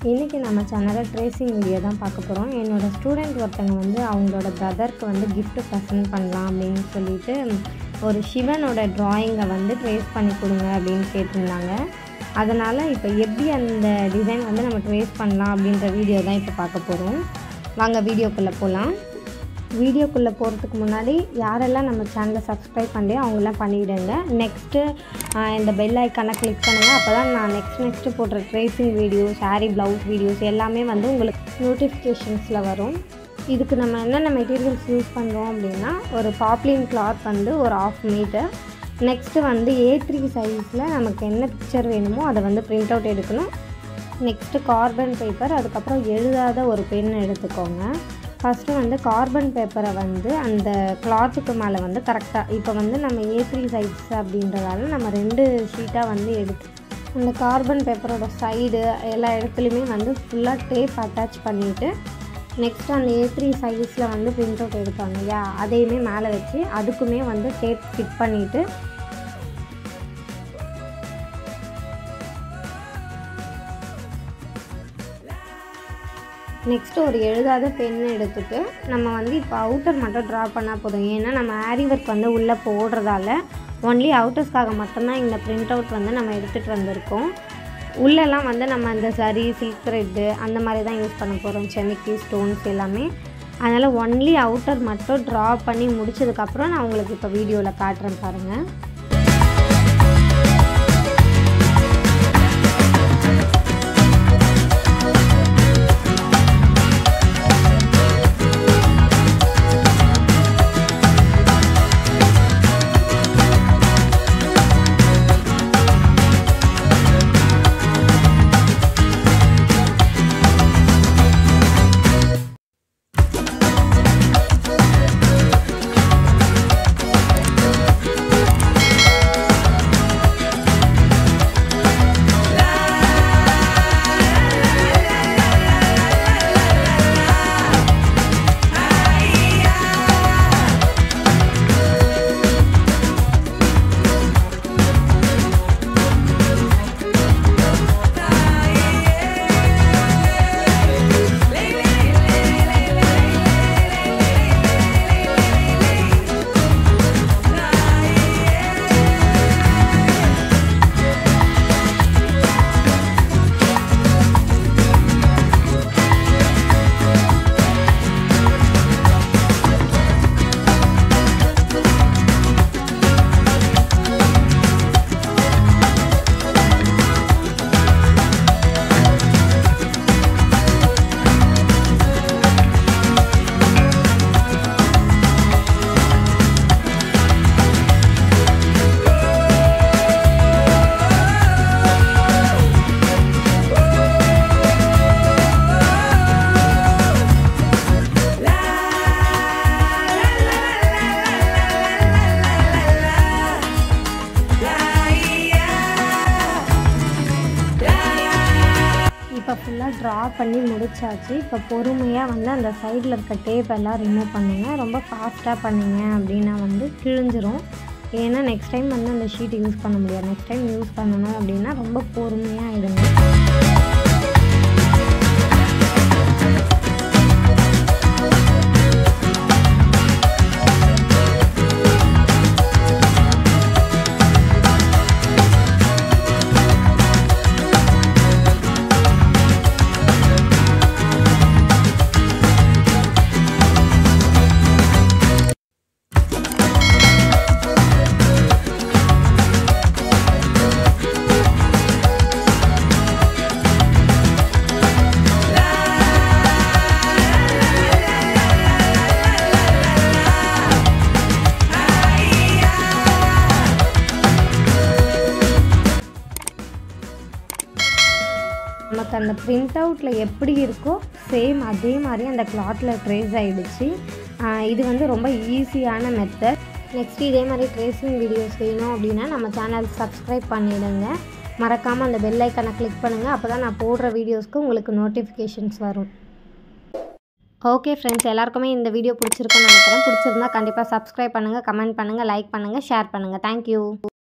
இன்றைக்கி நம்ம சேனலில் ட்ரேசிங் வீடியோ தான் பார்க்க போகிறோம் என்னோடய ஸ்டூடெண்ட் ஒருத்தங்க வந்து அவங்களோட ப்ரதருக்கு வந்து gift ப்ரெசென்ட் பண்ணலாம் அப்படின்னு சொல்லிட்டு ஒரு சிவனோட ட்ராயிங்கை வந்து ட்ரேஸ் பண்ணி கொடுங்க அப்படின்னு கேட்டிருந்தாங்க அதனால் இப்போ எப்படி அந்த டிசைன் வந்து நம்ம ட்ரேஸ் பண்ணலாம் அப்படின்ற வீடியோ தான் இப்போ பார்க்க போகிறோம் வாங்க வீடியோக்குள்ளே போகலாம் வீடியோக்குள்ளே போகிறதுக்கு முன்னாடி யாரெல்லாம் நம்ம சேனலை சப்ஸ்கிரைப் பண்ணலையோ அவங்களாம் பண்ணிவிடுங்க நெக்ஸ்ட்டு இந்த பெல் ஐக்கானை கிளிக் பண்ணுங்கள் அப்போ தான் நான் நெக்ஸ்ட் நெக்ஸ்ட்டு போடுற tracing videos sari blouse videos எல்லாமே வந்து உங்களுக்கு நோட்டிஃபிகேஷன்ஸில் வரும் இதுக்கு நம்ம என்னென்ன மெட்டீரியல்ஸ் யூஸ் பண்ணுறோம் அப்படின்னா ஒரு பாப்ளின் கிளாத் வந்து ஒரு ஆஃப் மீட்டர் நெக்ஸ்ட்டு வந்து ஏ த்ரீ சைஸில் நமக்கு என்ன பிக்சர் வேணுமோ அதை வந்து பிரிண்ட் அவுட் எடுக்கணும் நெக்ஸ்ட்டு கார்பன் பேப்பர் அதுக்கப்புறம் எழுதாத ஒரு பென் எடுத்துக்கோங்க ஃபஸ்ட்டு வந்து கார்பன் பேப்பரை வந்து அந்த கிளாத்துக்கு மேலே வந்து கரெக்டாக இப்போ வந்து நம்ம ஏ த்ரீ சைஸ் அப்படின்றதால நம்ம ரெண்டு ஷீட்டாக வந்து எடுத்து அந்த கார்பன் பேப்பரோட சைடு எல்லா இடத்துலையுமே வந்து ஃபுல்லாக டேப் அட்டாச் பண்ணிவிட்டு நெக்ஸ்ட்டு அந்த ஏ த்ரீ சைஸில் வந்து பிரிண்ட் அவுட் எடுத்தோம் இல்லையா அதையுமே மேலே வச்சு அதுக்குமே வந்து டேப் ஃபிட் பண்ணிவிட்டு நெக்ஸ்ட்டு ஒரு எழுதாத பென் எடுத்துட்டு நம்ம வந்து இப்போ அவுட்டர் மட்டும் ட்ரா பண்ணால் போதும் ஏன்னா நம்ம ஆரி ஒர்க் வந்து உள்ளே போடுறதால ஒன்லி அவுட்டர்ஸ்க்காக மட்டும்தான் இந்த பிரிண்ட் அவுட் வந்து நம்ம எடுத்துகிட்டு வந்திருக்கோம் உள்ளெல்லாம் வந்து நம்ம அந்த சரி சில்க் த்ரெட்டு அந்த மாதிரி தான் யூஸ் பண்ண போகிறோம் செமிக்கி ஸ்டோன்ஸ் எல்லாமே அதனால் ஒன்லி அவுட்டர் மட்டும் ட்ரா பண்ணி முடிச்சதுக்கப்புறம் நான் உங்களுக்கு இப்போ வீடியோவில் காட்டுறேன் பாருங்கள் இப்போ ஃபுல்லாக ட்ரா பண்ணி முடிச்சாச்சு இப்போ பொறுமையாக வந்து அந்த சைடில் இருக்க டேப் எல்லாம் ரிமூவ் பண்ணுங்க ரொம்ப ஃபாஸ்ட்டாக பண்ணீங்க அப்படின்னா வந்து கிழிஞ்சிரும் ஏன்னா நெக்ஸ்ட் டைம் வந்து அந்த ஷீட் யூஸ் பண்ண முடியாது நெக்ஸ்ட் டைம் யூஸ் பண்ணணும் அப்படின்னா ரொம்ப பொறுமையாக எடுங்க நமக்கு அந்த பிரிண்ட் அவுட்டில் எப்படி இருக்கோ சேம் அதே மாதிரி அந்த கிளாத்தில் ட்ரேஸ் ஆகிடுச்சு இது வந்து ரொம்ப ஈஸியான மெத்தட் நெக்ஸ்ட் இதே மாதிரி ட்ரேசிங் வீடியோஸ் வேணும் அப்படின்னா நம்ம சேனல் சப்ஸ்கிரைப் பண்ணிவிடுங்க மறக்காமல் அந்த பெல் ஐக்கனை கிளிக் பண்ணுங்கள் அப்போ தான் நான் போடுற வீடியோஸ்க்கு உங்களுக்கு நோட்டிஃபிகேஷன்ஸ் வரும் ஓகே ஃப்ரெண்ட்ஸ் எல்லாருக்குமே இந்த வீடியோ பிடிச்சிருக்குன்னு நினைக்கிறேன் பிடிச்சிருந்தா கண்டிப்பாக சப்ஸ்கிரைப் பண்ணுங்கள் கமெண்ட் பண்ணுங்கள் லைக் பண்ணுங்கள் ஷேர் பண்ணுங்கள் தேங்க்யூ